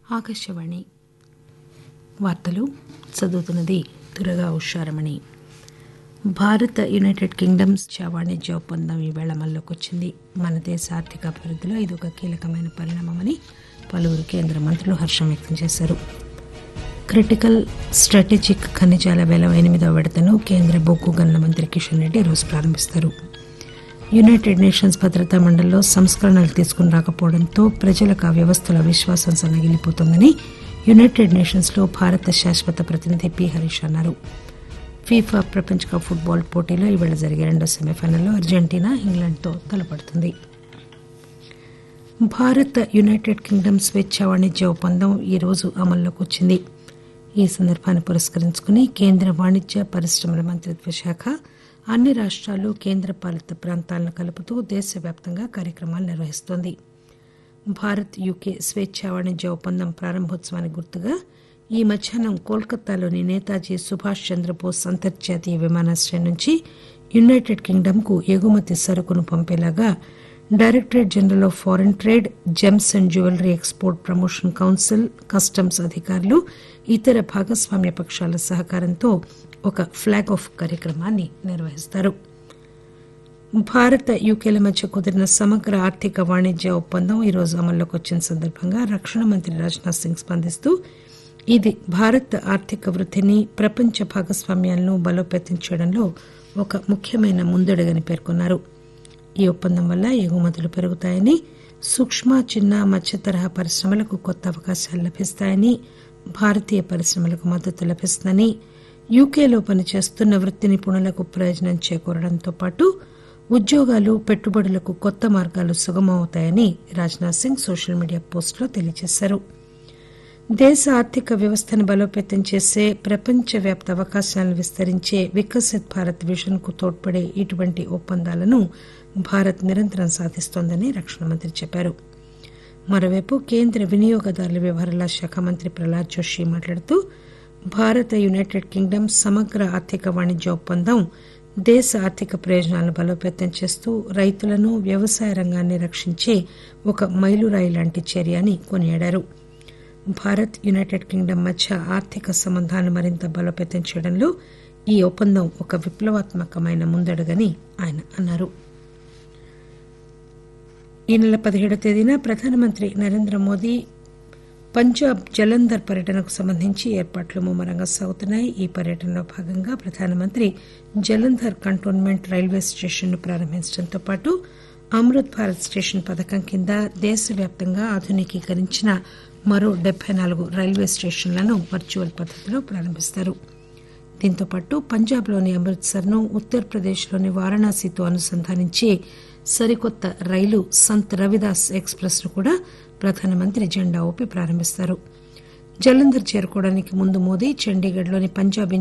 ఆకాశవాణి వార్తలు చదువుతున్నది Durga Usharamani Bharat United Kingdoms వాణిజ్య ఒప్పందం ఈవేళ అమల్లోకి వచ్చింది మన దేశ ఆర్థిక అభివృద్ధిలో ఇది ఒక కీలకమైన పరిణామమని పలువురు కేంద్ర మంత్రులు హర్షం వ్యక్తం చేశారు క్రిటికల్ స్ట్రాటజిక్ ఖనిజాల వేల ఎనిమిదవ విడతను కేంద్ర బొగ్గు గనుల మంత్రి కిషన్ రెడ్డి ఈరోజు ప్రారంభిస్తారు యునైటెడ్ నేషన్స్ భద్రతా మండలిలో సంస్కరణలు తీసుకుని రాకపోవడంతో ప్రజలకు ఆ వ్యవస్థల విశ్వాసం సన్నగిల్లిపోతోందని యునైటెడ్ నేషన్స్లో భారత శాశ్వత ప్రతినిధి పి హరీష్ అన్నారు ఫీఫా ప్రపంచ కప్ ఫుట్బాల్ పోటీలో ఈవేళ జరిగే రెండో సెమీఫైనల్లో అర్జెంటీనా ఇంగ్లాండ్తో తలపడుతుంది భారత్ యునైటెడ్ కింగ్డమ్ స్వేచ్ఛ వాణిజ్య ఒప్పందం ఈ రోజు అమల్లోకి వచ్చింది ఈ సందర్భాన్ని పురస్కరించుకుని కేంద్ర వాణిజ్య పరిశ్రమల మంత్రిత్వ శాఖ అన్ని రాష్ట్రాలు కేంద్ర పాలిత ప్రాంతాలను కలుపుతూ దేశవ్యాప్తంగా కార్యక్రమాలు నిర్వహిస్తోంది భారత్ యూకే స్వేచ్ఛ వాణిజ్య ఒప్పందం ప్రారంభోత్సవానికి గుర్తుగా ఈ మధ్యాహ్నం కోల్కతాలోని నేతాజీ సుభాష్ చంద్రబోస్ అంతర్జాతీయ విమానాశ్రయం నుంచి యునైటెడ్ కింగ్డమ్కు ఎగుమతి సరుకును పంపేలాగా directorate general of foreign trade gems and jewellery export promotion council customs అధికారులు ఇతర భాగస్వామ్య పక్షాల సహకారంతో ఒక ఫ్లాగ్ ఆఫ్ కార్యక్రమాన్ని నిర్వహిస్తారు భారత యూకేల మధ్య కుదిరిన సమగ్ర ఆర్థిక వాణిజ్య ఒప్పందం ఈ రోజు అమల్లోకి వచ్చిన సందర్భంగా రక్షణ మంత్రి రాజ్నాథ్ సింగ్ స్పందిస్తూ ఇది భారత్ ఆర్థిక వృద్ధిని ప్రపంచ భాగస్వామ్యాలను బలోపేతం చేయడంలో ఒక ముఖ్యమైన ముందడుగని పేర్కొన్నారు ఈ ఒప్పందం వల్ల ఎగుమతులు పెరుగుతాయని సూక్ష్మ చిన్న మధ్య తరహా పరిశ్రమలకు కొత్త అవకాశాలు లభిస్తాయని భారతీయ పరిశ్రమలకు మద్దతు లభిస్తుందని యూకేలో పనిచేస్తున్న వృత్తి నిపుణులకు ప్రయోజనం చేకూరడంతో పాటు ఉద్యోగాలు పెట్టుబడులకు కొత్త మార్గాలు సుగమవుతాయని రాజ్నాథ్ సింగ్ సోషల్ మీడియా పోస్టులో తెలియజేశారు దేశ ఆర్థిక వ్యవస్థను బలోపేతం చేసే ప్రపంచవ్యాప్త అవకాశాలను విస్తరించే వికసిత్ భారత్ విజన్ కు తోడ్పడే ఇటువంటి ఒప్పందాలను భారత్ నిరంతరం సాధిస్తోందని రక్షణ మంత్రి చెప్పారు మరోవైపు కేంద్ర వినియోగదారుల వ్యవహారాల శాఖ మంత్రి ప్రహ్లాద్ జోషి మాట్లాడుతూ భారత యునైటెడ్ కింగ్డమ్ సమగ్ర ఆర్థిక వాణిజ్య ఒప్పందం దేశ ఆర్థిక ప్రయోజనాలను బలోపేతం చేస్తూ రైతులను వ్యవసాయ రంగాన్ని రక్షించే ఒక మైలురాయి లాంటి చర్య అని కొనియాడారు భారత్ యునైటెడ్ కింగ్డమ్ మధ్య ఆర్థిక సంబంధాలను మరింత బలోపేతం చేయడంలో ఈ ఒప్పందం ఒక విప్లవాత్మకమైన ముందడుగని ఆయన అన్నారు ఈ నెల పదిహేడో తేదీన ప్రధానమంత్రి నరేంద్ర మోదీ పంజాబ్ జలంధర్ పర్యటనకు సంబంధించి ఏర్పాట్లు ముమ్మరంగా సాగుతున్నాయి ఈ పర్యటనలో భాగంగా ప్రధానమంత్రి జలంధర్ కంటోన్మెంట్ రైల్వే స్టేషన్ను ప్రారంభించడంతో పాటు అమృత్ భారత్ స్టేషన్ పథకం కింద దేశవ్యాప్తంగా ఆధునికీకరించిన మరో డెబ్బై నాలుగు రైల్వే స్టేషన్లను వర్చువల్ పద్దతిలో ప్రారంభిస్తారు దీంతో పాటు పంజాబ్లోని అమృత్సర్ను ఉత్తరప్రదేశ్లోని వారణాసితో అనుసంధానించే సరికొత్త రైలు సంత్ రవిదాస్ ఎక్స్ప్రెస్ ను కూడా ప్రధానమంత్రి జెండా ఊపి ప్రారంభిస్తారు జలంధర్ చేరుకోవడానికి ముందు మోదీ చండీగఢ్లోని పంజాబ్